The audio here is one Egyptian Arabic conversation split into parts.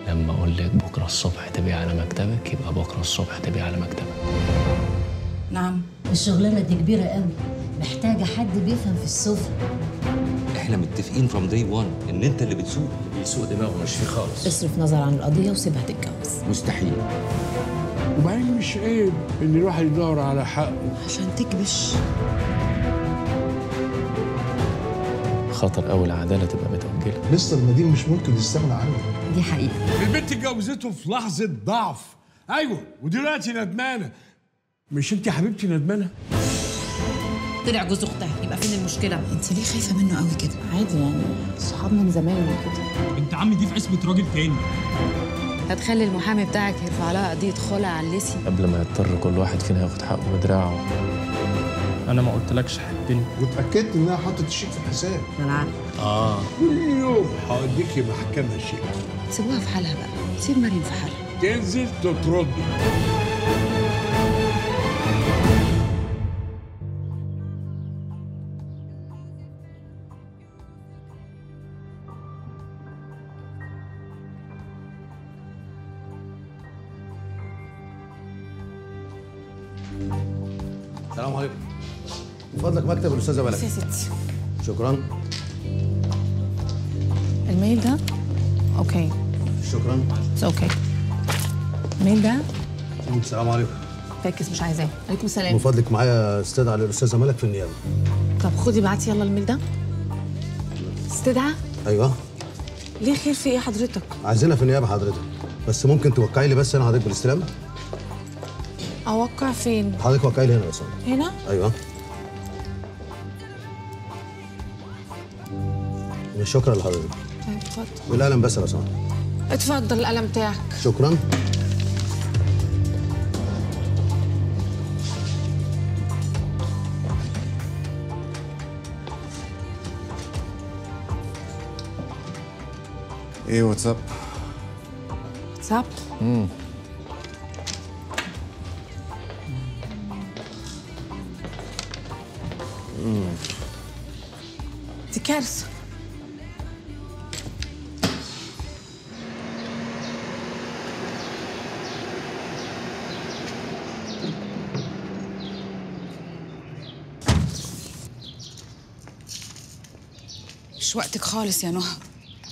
لما اقول لك بكره الصبح تبقي على مكتبك يبقى بكره الصبح تبقي على مكتبك نعم الشغلانة دي كبيرة قوي محتاجة حد بيفهم في السفن احنا متفقين فروم داي 1 ان انت اللي بتسوق بيسوق دماغه مش فيه خالص اصرف نظر عن القضية وسيبها تتجوز مستحيل وبعدين مش عيب ان الواحد يدور على حقه عشان تكبش خطر قوي العداله تبقى متاجله مستر نديم مش ممكن يستغنى عنه دي حقيقة البنت اتجوزته في لحظه ضعف ايوه ودلوقتي ندمانه مش انت يا حبيبتي ندمانه طلع جوز اختها يبقى فين المشكلة انت ليه خايفه منه قوي كده عادي يعني صحاب من زمان وكده انت عم دي في عصمه راجل تاني هتخلي المحامي بتاعك يرفع لها قضيه خلع على الليسي قبل ما يضطر كل واحد فينا ياخد حقه بدراعه انا ما قلتلكش حبني واتاكدت انها حطت الشيك في الحساب انا عارفة كل يوم هوديكي محكمه شيء سيبوها في حالها بقى سيب مريم في حالها تنزل تطرد السلام عليكم من فضلك مكتب الاستاذه بلد يا ستي شكرا الميل ده اوكي شكرا اتس اوكي الميل ده السلام عليكم فاكس مش عايزاه عليكم من السلام فضلك معايا استدعاء للاستاذه ملك في النيابه طب خدي بعتي يلا الميل ده استدعى ايوه ليه خير في ايه حضرتك عايزينها في النيابه حضرتك بس ممكن توقعي لي بس انا حضرتك بالاستلام اوقع فين حضرتك وقعي لي هنا يا استاذ هنا ايوه شكرا لحضرتك طيب اتفضل والقلم بس يا سماحه اتفضل القلم بتاعك شكرا ايه واتساب واتساب دي كارثه مش وقتك خالص يا نهى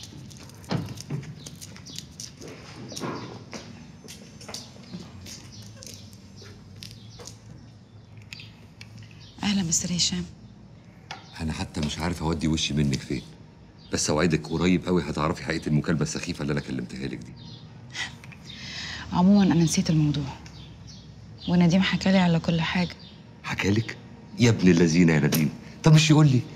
اهلا مستر هشام انا حتى مش عارف اودي وشي منك فين بس اوعدك قريب قوي هتعرفي حقيقه المكالمه السخيفه اللي انا كلمتها لك دي عموما انا نسيت الموضوع ونديم حكالي على كل حاجه حكالك يا ابن اللذينه يا نديم طب مش يقول لي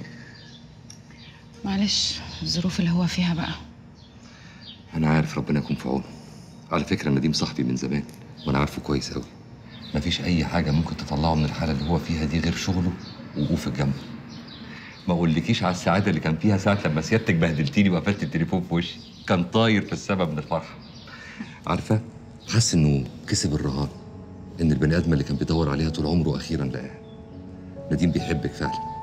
معلش الظروف اللي هو فيها بقى انا عارف ربنا يكون في عونه على فكره نديم صاحبي من زمان وانا عارفه كويس قوي مفيش اي حاجه ممكن تطلعه من الحاله اللي هو فيها دي غير شغله ووقوف الجنب ما اقولكيش على السعاده اللي كان فيها ساعه لما سيادتك بهدلتيني وقفلت التليفون في وشي كان طاير في السما من الفرحه عارفه حاسس انه كسب الرهان ان البني ادم اللي كان بيدور عليها طول عمره اخيرا لقاها نديم بيحبك فعلا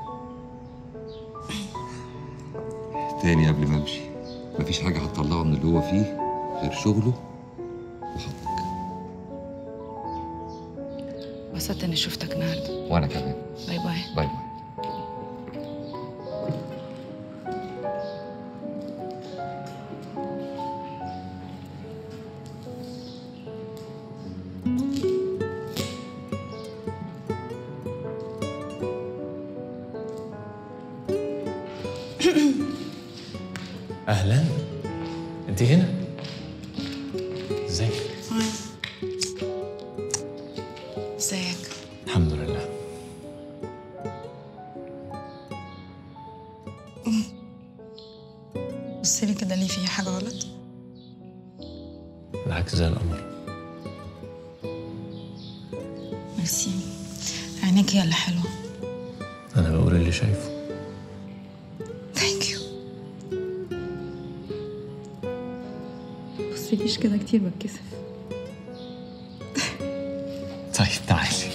تاني قبل ما امشي مفيش حاجه هتطلعه من اللي هو فيه غير شغله وحبك انبسطت اني شفتك النهارده وانا كمان باي باي باي باي اهلا انت هنا ازيك ازيك الحمد لله بصي كده ليه في حاجه غلط بالعكس زي القمر ميرسي عينيك هي اللي حلوه انا بقول اللي شايفه ثانك يو بصيليش كده كتير بتكسف طيب تعالي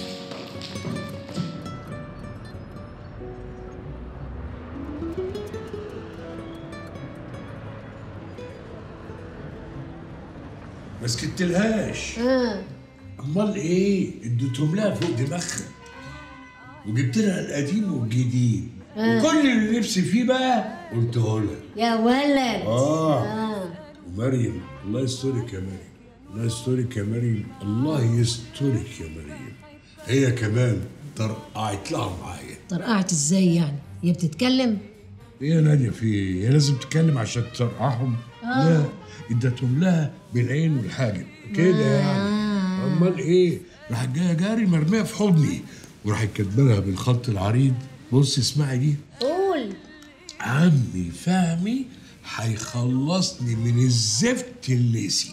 ما سكتلهاش اه امال ايه اديتهم لها فوق دماغها وجبت لها القديم والجديد وكل اللي نفسي فيه بقى قلته لها يا ولد اه اه ومريم الله يسترك يا مريم الله يسترك يا مريم الله يسترك يا مريم هي كمان طرقعت لها معايا طرقعت ازاي يعني هي بتتكلم ايه يا ناديه في ايه؟ هي لازم تتكلم عشان ترقعهم؟ لا ادتهم لها بالعين والحاجب كده يعني امال ايه؟ راحت جايه جاري مرميه في حضني وراحت كاتبه لها بالخط العريض بص اسمعي دي قول عمي فهمي هيخلصني من الزفت الليسي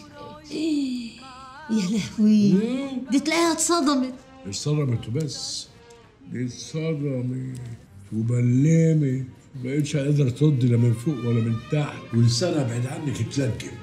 يا لهوي دي تلاقيها اتصدمت مش صدمت وبس دي اتصدمت وبلمت مبقتش قادرة ترد لا من فوق ولا من تحت ولسانها بعيد عنك اتلجم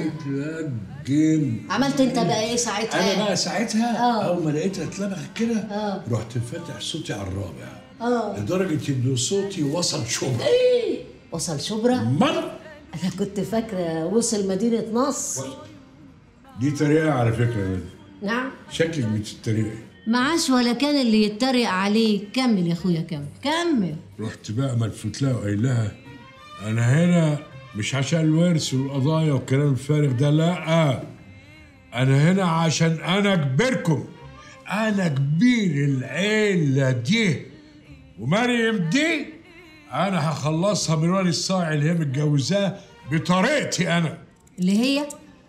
اتلجم عملت انت بقى ايه ساعتها انا بقى ساعتها آه. اول ما لقيتها اتلبخت كده آه. رحت فاتح صوتي على الرابع اه لدرجة ان صوتي وصل شبرا وصل شبرا مر انا كنت فاكره وصل مدينه نصر دي طريقة على فكرة يا نادي. نعم شكلك بتتريقي معاش ولا كان اللي يتريق عليه كمل يا اخويا كمل كمل رحت بقى ملفوت لها وقايل لها انا هنا مش عشان الورث والقضايا والكلام الفارغ ده لا انا هنا عشان انا كبيركم انا كبير العيله دي ومريم دي انا هخلصها من ولي الصاعي اللي هي متجوزاه بطريقتي انا اللي هي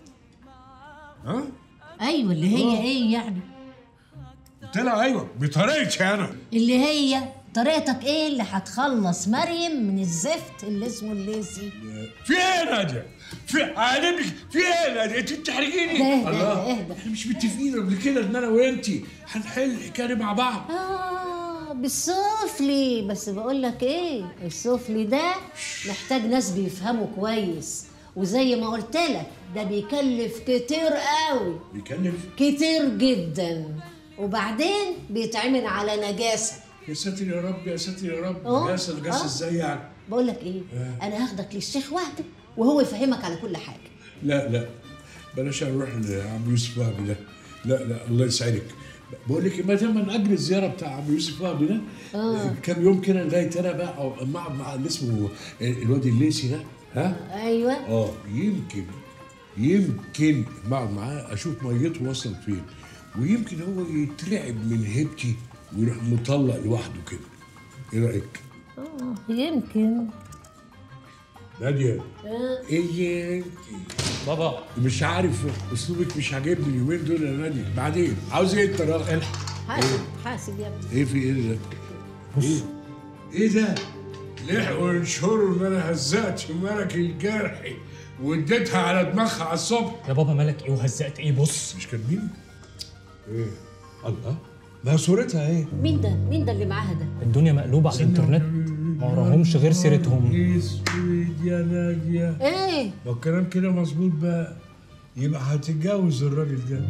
ها ايوه اللي هي ايه يعني قلت لها ايوه بطريقتي انا اللي هي طريقتك ايه اللي هتخلص مريم من الزفت اللي اسمه الليسي في ايه يا ناديه؟ في عالمك في ايه يا ناديه؟ انت بتحرجيني؟ اهدى، الله اهدى. احنا مش متفقين قبل كده ان انا وانتي هنحل الحكايه دي مع بعض اه بالسفلي بس بقول لك ايه السفلي ده محتاج ناس بيفهموا كويس وزي ما قلت لك ده بيكلف كتير قوي بيكلف كتير جدا وبعدين بيتعمل على نجاسه يا ساتر يا رب يا ساتر يا رب أه، نجاسه نجاسه أه. ازاي يعني؟ بقول لك ايه انا هاخدك للشيخ وحده وهو يفهمك على كل حاجه لا لا بلاش نروح لعم يوسف وهبي ده لا لا الله يسعدك بقول لك ما دام نأجل الزياره بتاع عم يوسف وهبي ده آه. كام يوم كده لغايه انا بقى أقعد مع مع اللي اسمه الواد الليسي ده ها؟ ايوه اه يمكن يمكن بقعد معاه اشوف ميته وصل فين ويمكن هو يترعب من هيبتي ويروح مطلق لوحده كده ايه رايك؟ اه يمكن ناديه آه. ايه انت بابا مش عارف اسلوبك مش عاجبني اليومين دول يا ناديه بعدين عاوز ايه انت راجل؟ حاسب حاسب يا ابني ايه في ايه ده؟ ايه؟ ايه ده؟ لحقوا ينشروا ان انا هزقت ملك الجرحي واديتها على دماغها على الصبح يا بابا مالك ايه وهزقت ايه بص مش كاتبين؟ ايه؟ الله ما صورتها ايه؟ مين ده مين ده اللي معاها ده الدنيا مقلوبه على الانترنت ما وراهمش غير سيرتهم اسود يا ناديه ايه ما الكلام كده مظبوط بقى يبقى هتتجوز الراجل ده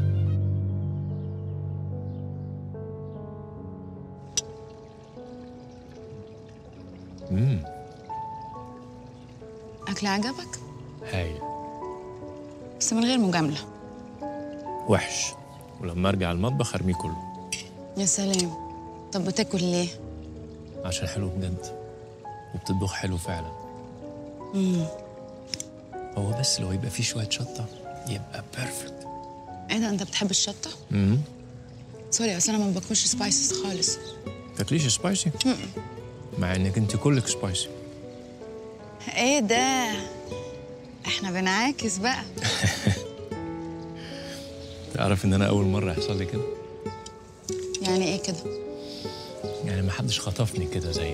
أكل عجبك؟ هايل بس من غير مجاملة وحش ولما ارجع المطبخ ارميه كله يا سلام طب بتاكل ليه؟ عشان حلو بجد وبتطبخ حلو فعلا هو بس لو يبقى فيه شويه شطه يبقى بيرفكت ايه ده انت بتحب الشطة؟ سوري اصل انا ما باكلش سبايسز خالص تاكليش سبايسي مع انك انت كلك سبايسي ايه ده؟ احنا بنعاكس بقى تعرف ان انا اول مره يحصل لي كده يعني ايه كده؟ يعني ما حدش خطفني كده زيك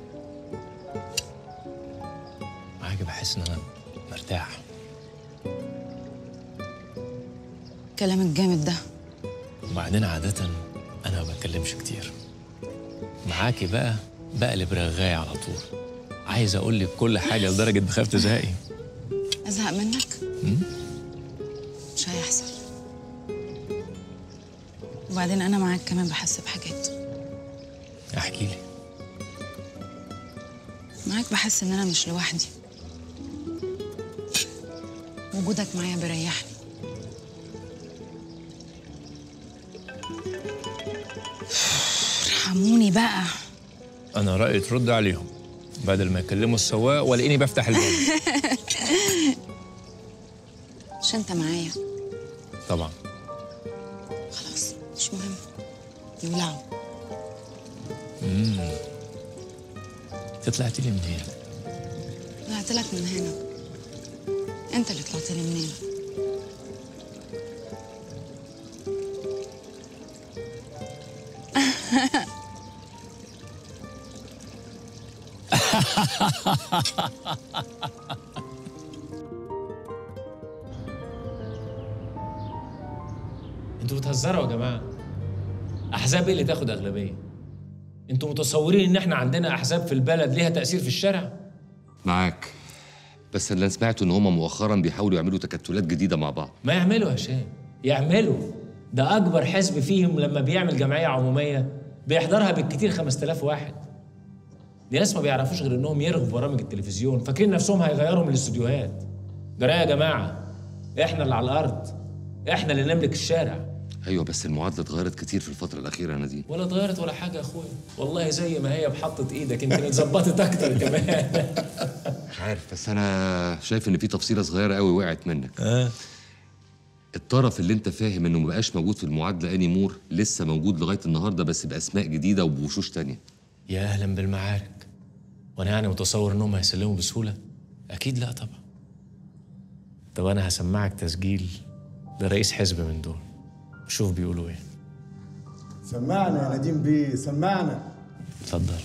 حاجه بحس ان انا مرتاح كلام الجامد ده وبعدين عاده انا ما بتكلمش كتير معاكي بقى بقلب رغاية على طول عايز اقول لك كل حاجه لدرجه بخاف تزهقي ازهق منك؟ مش هيحصل وبعدين انا معاك كمان بحس بحاجات احكي لي معاك بحس ان انا مش لوحدي وجودك معايا بيريحني ارحموني بقى انا رايي ترد عليهم بدل ما يكلموا السواق ولاقيني بفتح الباب مش انت معايا طبعا خلاص مش مهم يولعوا انت طلعت لي منين طلعت لك من هنا انت اللي طلعت لي منين انتوا بتهزروا يا جماعه احزاب ايه اللي تاخد اغلبيه انتوا متصورين ان احنا عندنا احزاب في البلد ليها تاثير في الشارع معاك بس اللي أنا سمعته ان هم مؤخرا بيحاولوا يعملوا تكتلات جديده مع بعض ما يعملوا يا هشام يعملوا ده اكبر حزب فيهم لما بيعمل جمعيه عموميه بيحضرها بالكتير 5000 واحد دي ناس ما بيعرفوش غير انهم يرغوا في برامج التلفزيون فاكرين نفسهم هيغيروا من الاستوديوهات جرايه يا جماعه احنا اللي على الارض احنا اللي نملك الشارع ايوه بس المعادله اتغيرت كتير في الفتره الاخيره يا نادين ولا اتغيرت ولا حاجه يا اخويا والله زي ما هي بحطة ايدك يمكن اتظبطت اكتر كمان مش عارف بس انا شايف ان في تفصيله صغيره قوي وقعت منك اه الطرف اللي انت فاهم انه مبقاش موجود في المعادله اني مور لسه موجود لغايه النهارده بس باسماء جديده وبوشوش تانية يا اهلا بالمعارك وانا يعني متصور انهم هيسلموا بسهوله اكيد لا طبعا طب انا هسمعك تسجيل لرئيس حزب من دول شوف بيقولوا ايه سمعنا يا نديم بيه سمعنا اتفضل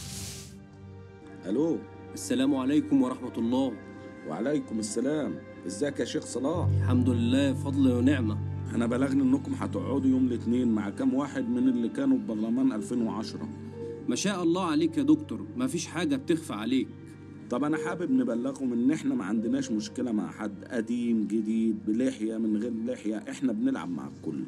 الو السلام عليكم ورحمة الله وعليكم السلام ازيك يا شيخ صلاح الحمد لله فضل ونعمة انا بلغني انكم هتقعدوا يوم الاثنين مع كام واحد من اللي كانوا في برلمان 2010 ما شاء الله عليك يا دكتور ما فيش حاجة بتخفى عليك طب انا حابب نبلغهم ان احنا ما عندناش مشكله مع حد قديم جديد بلحيه من غير لحيه احنا بنلعب مع الكل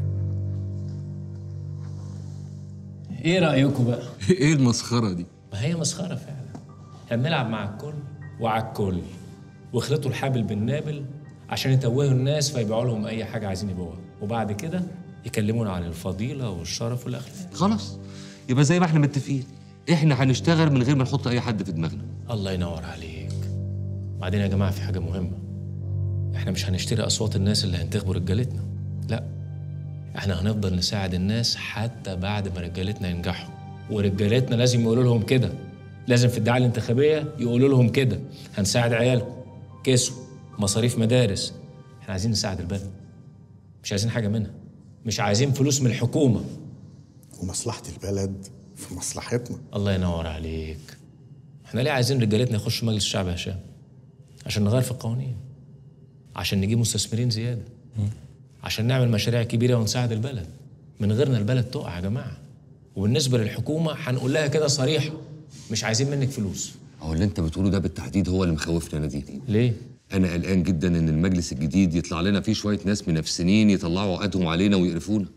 ايه رايكم بقى ايه المسخره دي ما هي مسخره فعلا احنا بنلعب مع الكل وعلى الكل واخلطوا الحابل بالنابل عشان يتوهوا الناس فيبيعوا لهم اي حاجه عايزين يبيعوها وبعد كده يكلمونا عن الفضيله والشرف والاخلاق خلاص يبقى زي ما احنا متفقين احنا هنشتغل من غير ما نحط اي حد في دماغنا الله ينور عليك بعدين يا جماعه في حاجه مهمه احنا مش هنشتري اصوات الناس اللي هينتخبوا رجالتنا لا احنا هنفضل نساعد الناس حتى بعد ما رجالتنا ينجحوا ورجالتنا لازم يقولوا لهم كده لازم في الدعايه الانتخابيه يقولوا لهم كده هنساعد عيالكم كسوة مصاريف مدارس احنا عايزين نساعد البلد مش عايزين حاجه منها مش عايزين فلوس من الحكومه ومصلحة البلد في مصلحتنا الله ينور عليك احنا ليه عايزين رجالتنا يخشوا مجلس الشعب يا هشام عشان نغير في القوانين عشان نجيب مستثمرين زياده عشان نعمل مشاريع كبيره ونساعد البلد من غيرنا البلد تقع يا جماعه وبالنسبه للحكومه هنقول لها كده صريحه مش عايزين منك فلوس هو اللي انت بتقوله ده بالتحديد هو اللي مخوفنا يا نديم ليه انا قلقان جدا ان المجلس الجديد يطلع لنا فيه شويه ناس منافسين يطلعوا عقدهم علينا ويقرفونا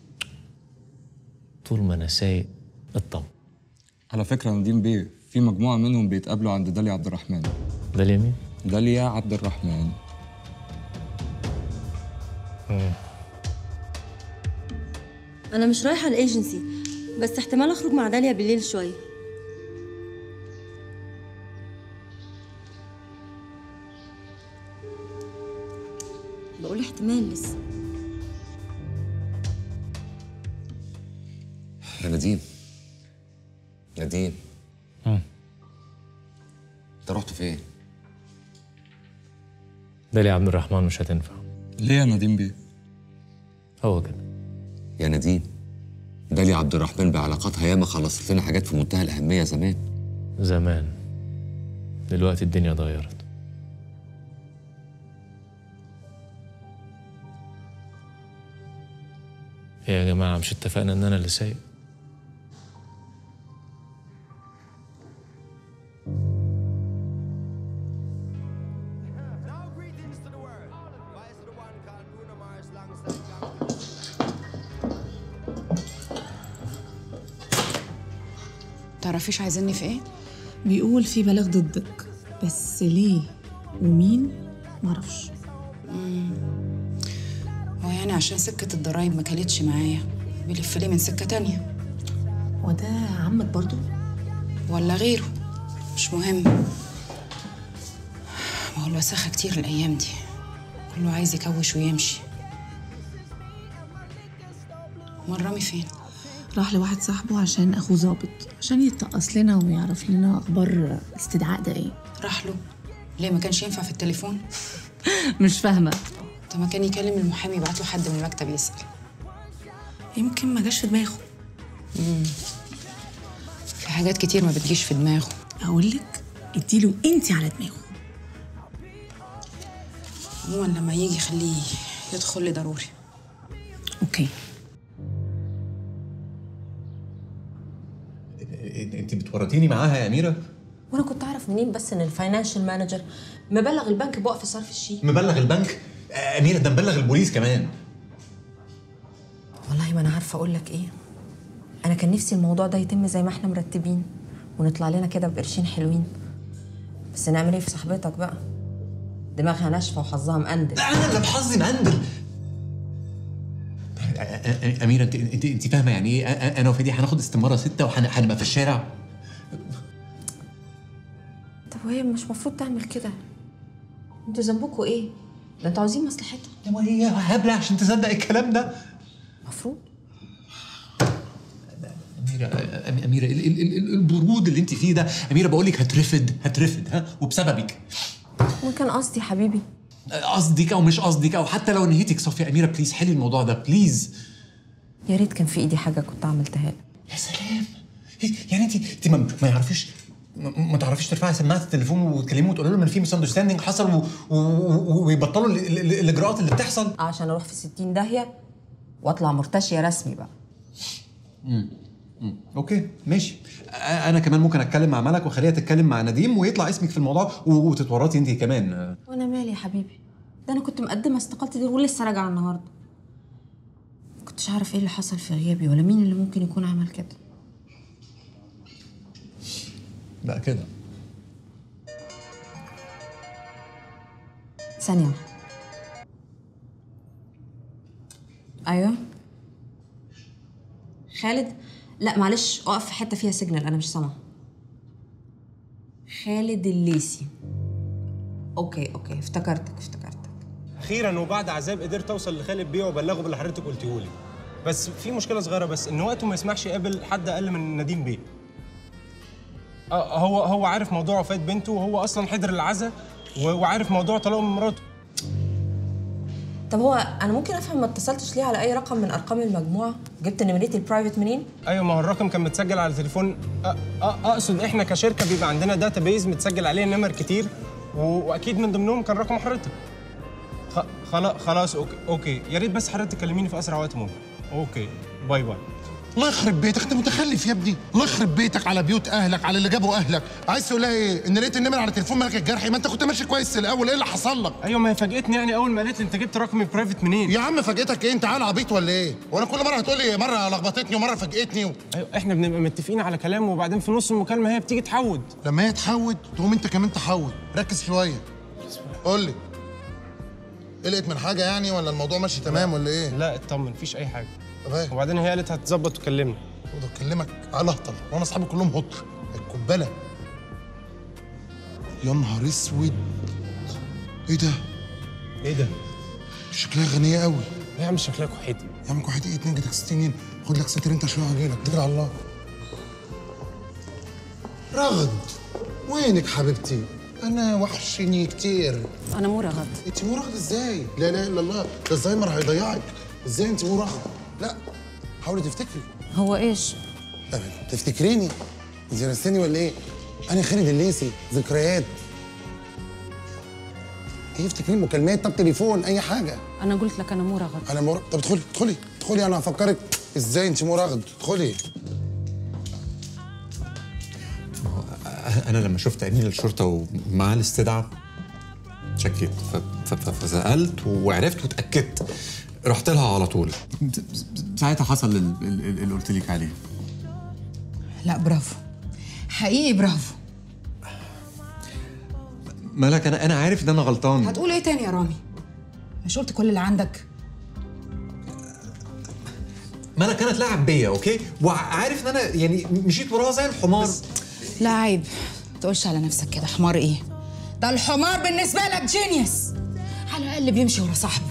طول ما انا سايق اطمن على فكرة نديم بيه في مجموعة منهم بيتقابلوا عند داليا عبد الرحمن ده اليمين داليا عبد الرحمن انا مش رايحه الايجنسي بس احتمال اخرج مع داليا بالليل شويه بقول احتمال لسه يا نديم نديم انت رحت فين؟ داليا عبد الرحمن مش هتنفع ليه يا نديم بيه؟ هو كده يا نديم داليا عبد الرحمن بعلاقاتها ياما خلصت لنا حاجات في منتهى الاهميه زمان زمان دلوقتي الدنيا اتغيرت إيه يا جماعة مش اتفقنا إن أنا اللي سايق تعرفيش عايزيني في ايه بيقول في بلاغ ضدك بس ليه ومين معرفش هو يعني عشان سكة الضرايب ما كلتش معايا بيلف ليه من سكة تانية هو ده عمك برضو ولا غيره مش مهم ما هو الوساخة كتير الأيام دي كله عايز يكوش ويمشي أمال رامي فين؟ راح لواحد صاحبه عشان اخوه ظابط عشان يتقص لنا ويعرف لنا اخبار الاستدعاء ده ايه راح له ليه ما كانش ينفع في التليفون؟ مش فاهمه طب ما كان يكلم المحامي يبعت له حد من المكتب يسأل يمكن ما جاش في دماغه مم. في حاجات كتير ما بتجيش في دماغه اقول لك اديله انت على دماغه عموما لما يجي خليه يدخل لي ضروري اوكي انت بتورطيني معاها يا اميره وانا كنت اعرف منين بس ان الفاينانشال مانجر مبلغ البنك بوقف صرف الشيك مبلغ البنك آه، اميره ده مبلغ البوليس كمان والله ما انا عارفه اقول لك ايه انا كان نفسي الموضوع ده يتم زي ما احنا مرتبين ونطلع لنا كده بقرشين حلوين بس نعمل ايه في صاحبتك بقى دماغها ناشفه وحظها مقندل انا اللي بحظي مندل آه، آه، اميره انت انت انت فاهمه يعني ايه آه، آه، انا وفادي هناخد استماره سته وهنبقى في الشارع طب وهي مش المفروض تعمل كده انتوا ذنبكوا ايه ده انتوا عاوزين مصلحتها يا ما هي هبله عشان تصدق الكلام ده المفروض اميره آه، اميره ال- ال- ال- البرود اللي انت فيه ده اميره بقول لك هترفد هترفد ها وبسببك ممكن قصدي يا حبيبي قصدك او مش قصدك او حتى لو نهيتك صافي يا اميره بليز حلي الموضوع ده بليز يا ريت كان في ايدي حاجه كنت عملتها لك يا سلام يعني انت انت ما, ما يعرفيش ما, ما تعرفيش ترفعي سماعه التليفون وتكلميه وتقولي لهم ان في ميس اندرستاندينج حصل و- و- و- ويبطلوا ال- ال- ال- الاجراءات اللي بتحصل عشان اروح في 60 داهيه واطلع مرتشيه رسمي بقى امم امم اوكي ماشي أ- انا كمان ممكن اتكلم مع ملك واخليها تتكلم مع نديم ويطلع اسمك في الموضوع و- وتتورطي انت كمان وانا مالي يا حبيبي ده انا كنت مقدمه استقالتي دي ولسه راجعه النهارده ما كنتش عارف ايه اللي حصل في غيابي ولا مين اللي ممكن يكون عمل كده بقى كده ثانيه واحدة. ايوه خالد لا معلش اقف في حته فيها سيجنال انا مش سامعه خالد الليسي اوكي اوكي افتكرتك افتكرتك اخيرا وبعد عذاب قدرت اوصل لخالد بيه وابلغه باللي حضرتك قلته لي بس في مشكله صغيره بس ان وقته ما يسمحش يقابل حد اقل من نديم بيه آه، هو هو عارف موضوع وفاه بنته وهو اصلا حضر العزا و- وعارف موضوع طلاقه من مراته طب هو انا ممكن افهم ما اتصلتش ليه على اي رقم من ارقام المجموعه جبت نمرتي البرايفت منين ايوه ما هو الرقم كان متسجل على التليفون أ- أ- اقصد احنا كشركه بيبقى عندنا داتا بيز متسجل عليه نمر كتير و- واكيد من ضمنهم كان رقم حضرتك خ- خلاص خلاص اوكي اوكي يا ريت بس حضرتك تكلميني في اسرع وقت ممكن اوكي باي باي الله يخرب بيتك انت متخلف يا ابني الله يخرب بيتك على بيوت اهلك على اللي جابوا اهلك عايز تقول لها ايه ان لقيت النمر على تليفون ملك الجرحي ما انت كنت ماشي كويس الاول ايه اللي حصل لك ايوه ما هي فاجئتني يعني اول ما قالت لي انت جبت رقمي برايفت منين يا عم فاجئتك ايه انت عيل عبيط ولا ايه وانا كل مره هتقول لي مره لخبطتني ومره فاجئتني و... ايوه احنا بنبقى متفقين على كلام وبعدين في نص المكالمه هي بتيجي تحود لما هي تحود تقوم انت كمان تحود ركز شويه قول لي قلقت من حاجه يعني ولا الموضوع ماشي تمام ولا ايه لا اطمن مفيش اي حاجه طب ايه وبعدين هي قالت هتظبط وتكلمني وده اكلمك على هطل وانا اصحابي كلهم هطل القنبله يا نهار اسود ايه ده ايه ده شكلها غنيه قوي يا عم شكلها كحيتي يا عم كحيتي ايه اتنين جاتك 60 جنيه خد لك ساتر انت شويه وهجيلك اتكل على الله رغد وينك حبيبتي انا وحشني كتير انا مو رغد انت مو رغد ازاي لا اله الا الله ده الزهايمر هيضيعك ازاي انت مو رغد لا حاولي تفتكري هو ايش أبدا تفتكريني انت نسيتني ولا ايه انا خالد الليسي ذكريات ايه افتكرين مكالمات طب تليفون اي حاجه انا قلت لك انا مو رغد انا مر... طب ادخلي ادخلي ادخلي انا هفكرك ازاي انت مو رغد ادخلي انا لما شفت امين الشرطه ومعاه الاستدعاء شكيت ف- ف- ف- فسالت وعرفت واتاكدت رحت لها على طول ساعتها حصل ال- ال- اللي قلت لك عليه لا برافو حقيقي برافو مالك انا انا عارف ان انا غلطان هتقول ايه تاني يا رامي مش قلت كل اللي عندك ملك انا اتلعب بيا اوكي وعارف ان انا يعني مشيت وراها زي الحمار لا عيب ما تقولش على نفسك كده حمار ايه ده الحمار بالنسبه لك جينيوس على الاقل بيمشي ورا صاحبه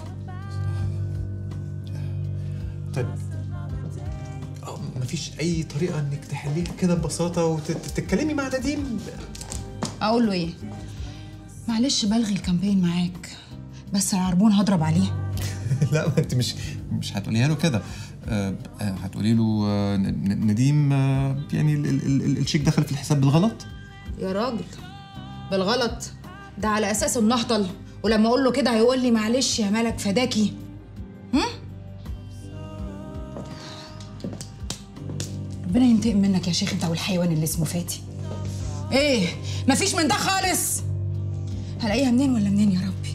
طيب أه، مفيش اي طريقه انك تحليها كده ببساطه وتتكلمي مع نديم اقول له ايه معلش بلغي الكامبين معاك بس العربون هضرب عليه لا ما انت مش مش هتقوليها له كده آه، آه، هتقولي له آه، ن- ن- نديم آه، يعني ال- ال- ال- الشيك دخل في الحساب بالغلط يا راجل بالغلط ده على اساس انه اهطل ولما اقول له كده هيقول لي معلش يا ملك فداكي هم؟ ربنا ينتقم منك يا شيخ انت والحيوان اللي اسمه فاتي ايه مفيش من ده خالص هلاقيها منين ولا منين يا ربي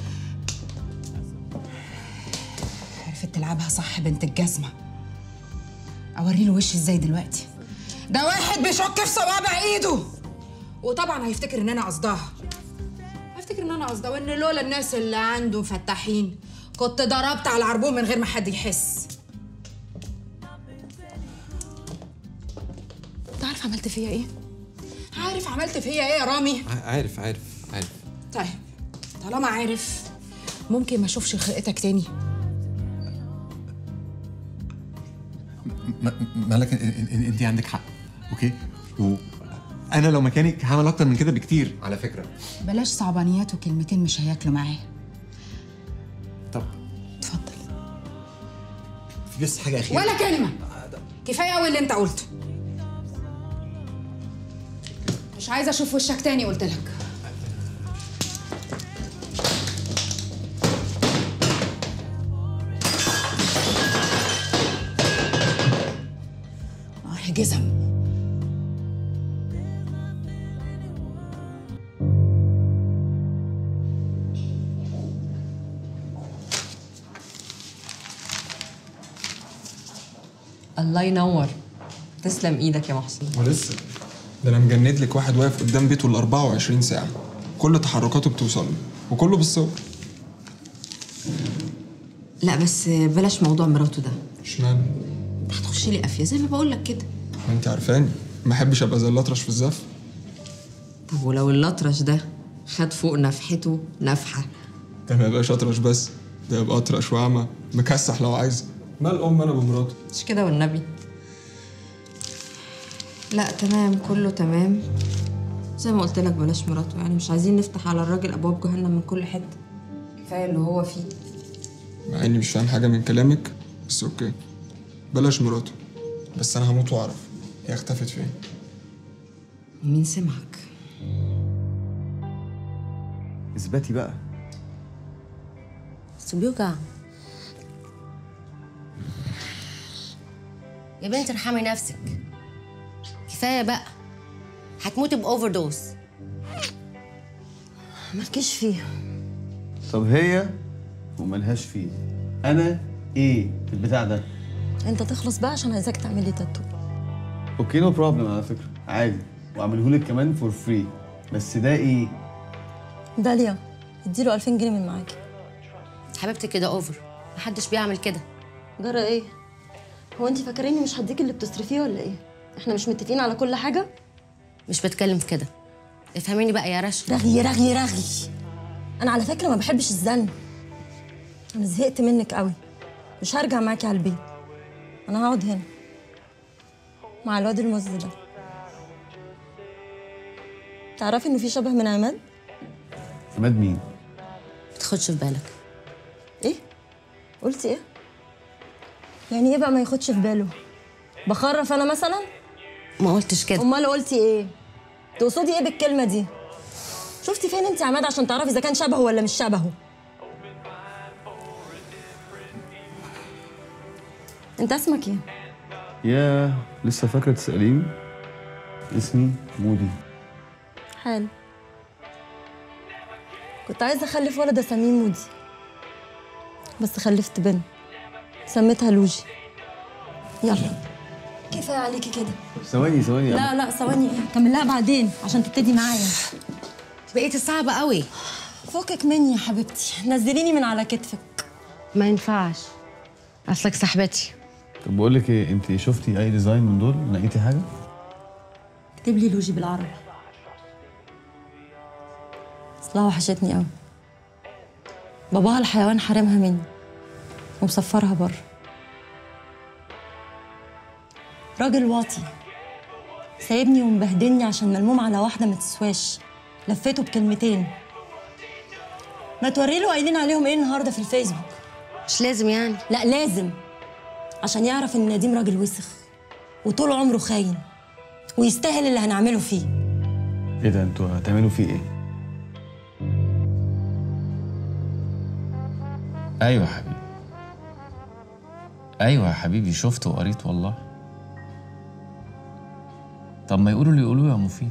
عرفت تلعبها صح بنت الجزمه اوري له وشي ازاي دلوقتي ده واحد بيشك في صوابع ايده وطبعا هيفتكر ان انا قصدها هيفتكر ان انا قصدها وان لولا الناس اللي عنده مفتحين كنت ضربت على العربون من غير ما حد يحس انت عارف عملت فيا ايه عارف عملت فيا ايه يا رامي عارف عارف عارف طيب طالما عارف ممكن ما اشوفش خلقتك تاني م- مالك انت عندك حق اوكي وانا لو مكانك هعمل اكتر من كده بكتير على فكره بلاش صعبانيات وكلمتين مش هياكلوا معايا طب اتفضل في بس حاجه اخيره ولا كلمه كفايه قوي اللي انت قلته مش عايزه اشوف وشك تاني قلت لك آه، جزم الله ينور تسلم ايدك يا محسن ولسه ده انا مجند لك واحد واقف قدام بيته ال 24 ساعه كل تحركاته بتوصل له وكله بالصور لا بس بلاش موضوع مراته ده اشمعنى هتخش لي قافيه زي ما بقول لك كده ما انت عارفاني ما احبش ابقى زي الاطرش في الزف طب ولو الاطرش ده خد فوق نفحته نفحه ده ما يبقاش اطرش بس ده يبقى اطرش واعمى مكسح لو عايز مال ام انا بمراته مش كده والنبي لا تمام كله تمام زي ما قلت لك بلاش مراته يعني مش عايزين نفتح على الراجل ابواب جهنم من كل حته كفايه اللي هو فيه مع اني مش فاهم حاجه من كلامك بس اوكي بلاش مراته بس انا هموت واعرف هي اختفت فين مين سمعك اثبتي بقى بس بيوجع يا بنت ارحمي نفسك كفايه بقى هتموتي باوفر دوز مالكيش فيه طب هي وملهاش فيه انا ايه في البتاع ده انت تخلص بقى عشان عايزاك تعمل لي تاتو اوكي نو بروبلم على فكره عادي واعمله لك كمان فور فري بس ده ايه داليا اديله 2000 جنيه من معاكي حبيبتي كده اوفر محدش بيعمل كده جرى ايه هو انت فاكريني مش هديك اللي بتصرفيه ولا ايه احنا مش متفقين على كل حاجه مش بتكلم في كده افهميني بقى يا رشا رغي رغي رغي انا على فكره ما بحبش الزن انا زهقت منك قوي مش هرجع معاكي على البيت انا هقعد هنا مع الواد المز ده تعرفي انه في شبه من عماد عماد مين ما تاخدش في بالك ايه قلتي ايه يعني ايه بقى ما ياخدش في باله بخرف انا مثلا ما قلتش كده امال قلتي ايه تقصدي ايه بالكلمه دي شفتي فين انت يا عماد عشان تعرفي اذا كان شبهه ولا مش شبهه انت اسمك ايه يا لسه فاكره تساليني اسمي مودي حلو كنت عايزه اخلف ولد اسميه مودي بس خلفت بنت سميتها لوجي يلا كفايه عليكي كده ثواني ثواني لا لا ثواني ايه كملها بعدين عشان تبتدي معايا بقيتي صعبه قوي فكك مني يا حبيبتي نزليني من على كتفك ما ينفعش اصلك صاحبتي طب بقول لك ايه انت شفتي اي ديزاين من دول لقيتي حاجه اكتب لي لوجي بالعربي اصلها وحشتني قوي باباها الحيوان حارمها مني ومسفرها بره راجل واطي سايبني ومبهدلني عشان ملموم على واحدة ما تسواش لفيته بكلمتين ما توري له قايلين عليهم ايه النهارده في الفيسبوك مش لازم يعني لا لازم عشان يعرف ان نديم راجل وسخ وطول عمره خاين ويستاهل اللي هنعمله فيه ايه ده انتوا هتعملوا فيه ايه ايوه يا حبيبي ايوه يا حبيبي شفت وقريت والله طب ما يقولوا اللي يقولوه يا مفيد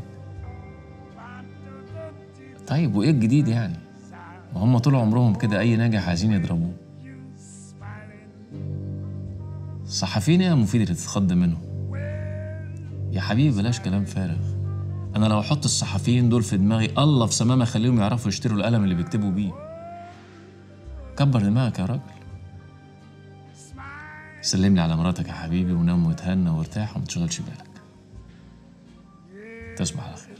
طيب وايه الجديد يعني ما هم طول عمرهم كده اي ناجح عايزين يضربوه الصحفيين يا مفيد اللي تتخض منهم يا حبيبي بلاش كلام فارغ انا لو احط الصحفيين دول في دماغي الله في سماه ما اخليهم يعرفوا يشتروا القلم اللي بيكتبوا بيه كبر دماغك يا راجل سلم لي على مراتك يا حبيبي ونام وتهنى وارتاح وما تشغلش بالك تصبح على خير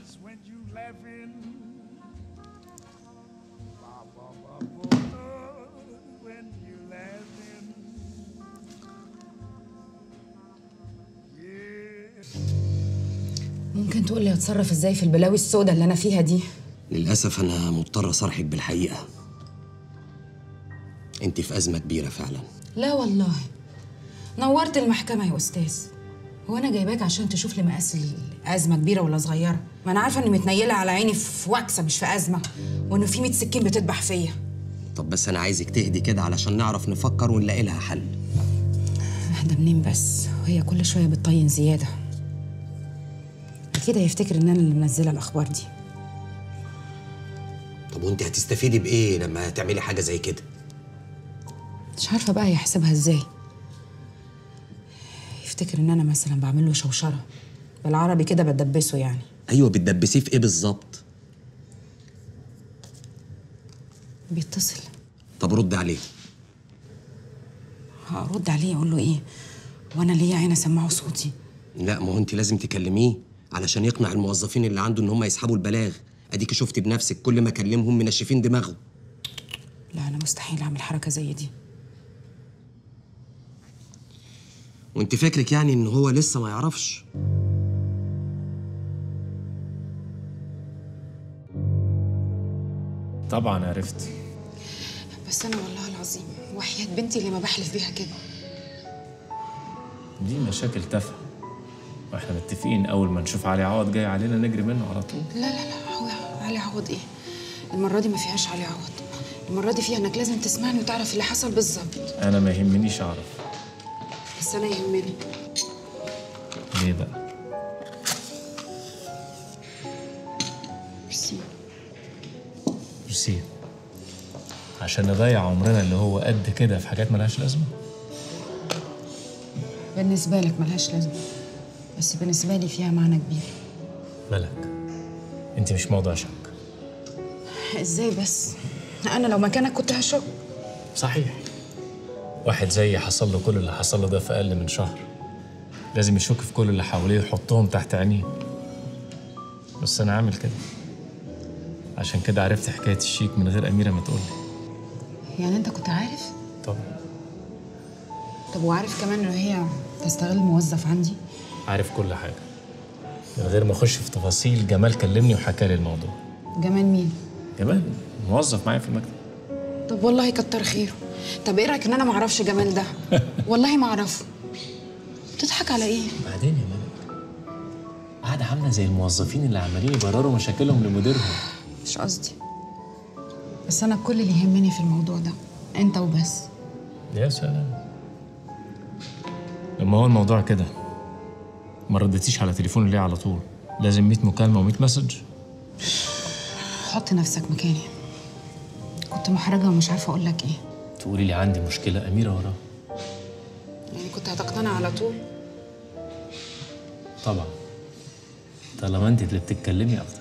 ممكن تقول لي اتصرف ازاي في البلاوي السوداء اللي انا فيها دي للأسف أنا مضطر أصارحك بالحقيقة أنت في أزمة كبيرة فعلا لا والله نورت المحكمة يا أستاذ هو أنا جايباك عشان تشوف لي مقاس الأزمة كبيرة ولا صغيرة ما أنا عارفة إني متنيلة على عيني في وكسة مش في أزمة وإنه في 100 سكين بتذبح فيا طب بس أنا عايزك تهدي كده علشان نعرف نفكر ونلاقي لها حل أهدى منين بس وهي كل شوية بتطين زيادة أكيد هيفتكر إن أنا اللي منزلة الأخبار دي طب وأنت هتستفيدي بإيه لما تعملي حاجة زي كده مش عارفة بقى يحسبها إزاي يفتكر إن أنا مثلا بعمل له شوشرة بالعربي كده بدبسه يعني أيوة بتدبسيه في إيه بالظبط بيتصل طب رد عليه هرد عليه أقول له إيه وأنا ليا عين أسمعه صوتي لا ما هو أنت لازم تكلميه علشان يقنع الموظفين اللي عنده إن هم يسحبوا البلاغ أديكي شفتي بنفسك كل ما أكلمهم منشفين دماغهم لا أنا مستحيل أعمل حركة زي دي وانت فاكرك يعني ان هو لسه ما يعرفش طبعا عرفت بس أنا والله العظيم وحياة بنتي اللي ما بحلف بيها كده دي مشاكل تافهه واحنا متفقين اول ما نشوف علي عوض جاي علينا نجري منه على طول لا لا لا هو علي عوض إيه المرة دي ما فيهاش علي عوض المرة دي فيها إنك لازم تسمعني وتعرف اللي حصل بالظبط انا ما يهمنيش اعرف بس أنا يهمني ليه بقى ميرسي ميرسي عشان نضيع عمرنا اللي هو قد كده في حاجات ملهاش لازمه بالنسبة لك ملهاش لازمة بس بالنسبة لي فيها معنى كبير ملك انت مش موضوع شك ازاي بس انا لو مكانك كنت هشك صحيح واحد زيي حصل له كل اللي حصل له ده في اقل من شهر لازم يشك في كل اللي حواليه ويحطهم تحت عينيه بس انا عامل كده عشان كده عرفت حكايه الشيك من غير اميره ما تقول لي يعني انت كنت عارف طبعا طب وعارف كمان ان هي تستغل موظف عندي عارف كل حاجه من غير ما اخش في تفاصيل جمال كلمني وحكى لي الموضوع جمال مين جمال موظف معايا في المكتب طب والله كتر خيره طب ايه رايك ان انا ما اعرفش جمال ده والله ما اعرفه بتضحك على ايه بعدين يا ملك قاعدة عاملة زي الموظفين اللي عمالين يبرروا مشاكلهم لمديرهم مش قصدي بس انا كل اللي يهمني في الموضوع ده انت وبس يا سلام لما هو الموضوع كده ما ردتيش على تليفوني ليه على طول لازم 100 مكالمة و100 مسج حط نفسك مكاني كنت محرجه ومش عارفه اقول لك ايه تقولي لي عندي مشكلة أميرة وراها يعني كنت هتقتنع على طول طبعا طالما انت اللي بتتكلمي اكتر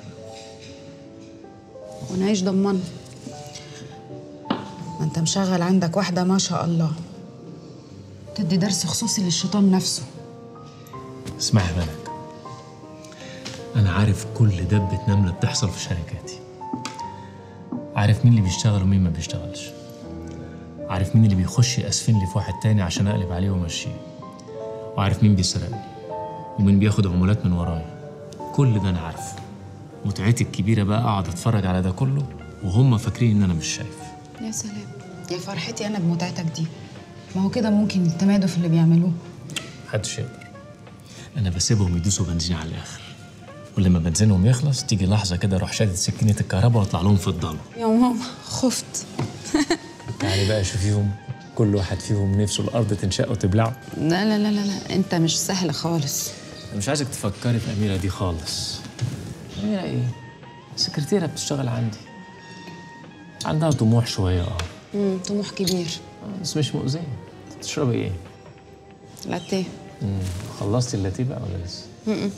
وانا ايش ضمني ما انت مشغل عندك واحده ما شاء الله تدي درس خصوصي للشيطان نفسه اسمعي يا ملك أنا عارف كل دبة نملة بتحصل في شركاتي عارف مين اللي بيشتغل ومين ما بيشتغلش عارف مين اللي بيخش يأسفن لي في واحد تاني عشان أقلب عليه وأمشيه وعارف مين بيسرقني ومين بياخد عمولات من ورايا كل ده أنا عارفه متعتي الكبيرة بقى أقعد أتفرج على ده كله وهم فاكرين إن أنا مش شايف يا سلام يا فرحتي انا بمتعتك دي ما هو كده ممكن التمادوا في اللي بيعملوه محدش يقدر أنا بسيبهم يدوسوا بنزين على الآخر ولما بنزينهم يخلص تيجي لحظة كده أروح شادد سكينة الكهرباء وأطلع لهم في الضلمة يا ماما خفت تعالي بقى شوفيهم كل واحد فيهم نفسه الأرض تنشق وتبلعه لا لا لا لا, لا. انت مش سهل خالص أنا مش عايزك تفكري في أميرة دي خالص أميرة إيه؟ سكرتيرة بتشتغل عندي عندها طموح شوية اه امم طموح كبير بس مش مؤذية تشربي إيه؟ لاتيه مم. خلصتي اللاتيه بقى ولا لسه؟ م-م.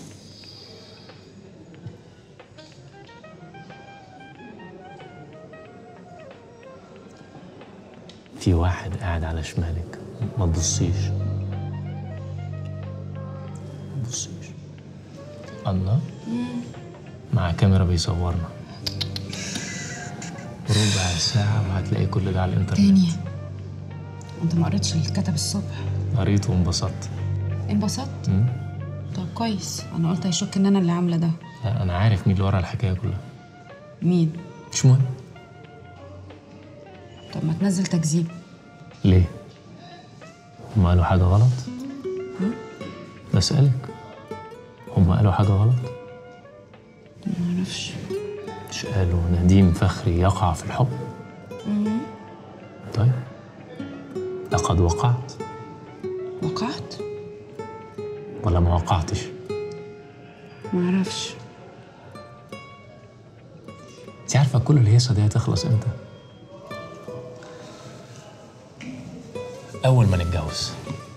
في واحد قاعد على شمالك ما تبصيش ما تبصيش الله مع كاميرا بيصورنا ربع ساعة وهتلاقي كل ده على الإنترنت تاني انت ما قريتش اللي اتكتب الصبح قريت وانبسطت انبسطت مم. طب كويس انا قلت هيشك ان انا اللي عامله ده لا، أنا عارف مين اللي ورا الحكاية كلها مين مش مهم طب ما تنزل تكذيب ليه؟ هم قالوا حاجة غلط؟ بسألك هم قالوا حاجة غلط؟ ما اعرفش مش قالوا نديم فخري يقع في الحب؟ طيب لقد وقعت وقعت ولا ما وقعتش؟ ما اعرفش انت عارفة كل الهيصة دي هتخلص امتى؟ أول ما نتجوز